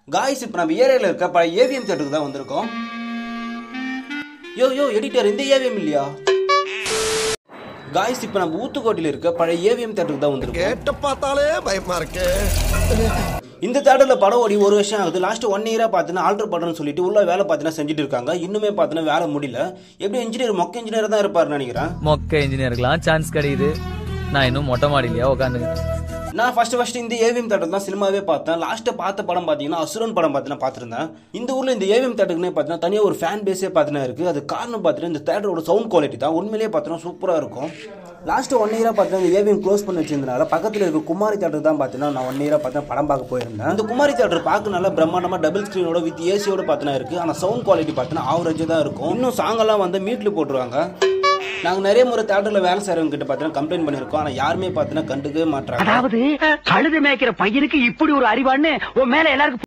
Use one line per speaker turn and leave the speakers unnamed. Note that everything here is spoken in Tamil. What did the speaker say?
காய்ஸ் இப்போ நம்ம ஏரியாவில் இருக்க பழைய ஏவிஎம் தேட்டருக்கு தான் வந்திருக்கோம் யோ யோ எடிட்டர் இந்த ஏவிஎம் இல்லையா காய்ஸ் இப்போ நம்ம ஊத்துக்கோட்டையில் இருக்க பழைய ஏவிஎம் தேட்டருக்கு தான் வந்திருக்கோம்
கேட்ட பார்த்தாலே பயமா இருக்கு
இந்த தேட்டரில் படம் ஓடி ஒரு வருஷம் ஆகுது லாஸ்ட் ஒன் இயராக பார்த்தீங்கன்னா ஆல்டர் படம்னு சொல்லிட்டு உள்ள வேலை பார்த்தீங்கன்னா செஞ்சுட்டு இருக்காங்க இன்னுமே பார்த்தீங்கன்னா வேலை முடியல எப்படி இன்ஜினியர் மொக்க இன்ஜினியர் தான் இருப்பாருன்னு நினைக்கிறேன்
மொக்க இன்ஜினியருக்குலாம் சான்ஸ் கிடைக்குது நான் இன்னும் மொட்டை மாடிலையா உட்காந்து
நான் ஃபர்ஸ்ட் ஃபர்ஸ்ட் இந்த ஏவிஎம் தேட்டர் தான் சினிமாவே பார்த்தேன் லாஸ்ட்டு பார்த்த படம் பார்த்தீங்கன்னா அசுரன் படம் பார்த்தீங்கன்னா பார்த்துருந்தேன் இந்த ஊரில் இந்த ஏவிஎம் தேட்டருக்குனே பார்த்தீங்கன்னா தனியாக ஒரு ஃபேன் பேஸே பார்த்தீங்கன்னா இருக்குது அது காரணம் பார்த்தீங்கன்னா இந்த தேட்டரோட சவுண்ட் குவாலிட்டி தான் உண்மையிலேயே பார்த்தீங்கன்னா சூப்பராக இருக்கும் லாஸ்ட் ஒன் இயராக பார்த்தீங்கன்னா இந்த ஏவிஎம் க்ளோஸ் பண்ணி வச்சிருந்தனால பக்கத்தில் இருக்க குமாரி தேட்டர் தான் பார்த்தீங்கன்னா நான் ஒன் இயராக பார்த்தா படம் பார்க்க போயிருந்தேன் இந்த குமாரி தேட்டர் பார்க்க நல்லா பிரம்மாண்டமாக டபுள் ஸ்க்ரீனோட வித் ஏசியோட பார்த்தீங்கன்னா இருக்குது ஆனால் சவுண்ட் குவாலிட்டி பார்த்தீங்கன்னா ஆவரேஜ் தான் இருக்கும் இன்னும் சாங்கெல்லாம் வந்து மீட்டில் போட்டுருவாங்க நாங்கள் நிறைய முறை தேட்டரில் வேலை செய்கிறவங்க கிட்ட பார்த்தீங்கன்னா கம்ப்ளைண்ட் பண்ணியிருக்கோம் ஆனால் யாருமே பார்த்தீங்கன்னா கண்டுக்கவே மாட்டாங்க
அதாவது கழுது மேய்க்கிற பையனுக்கு இப்படி ஒரு அறிவான்னு உன் மேல எல்லாருக்கும்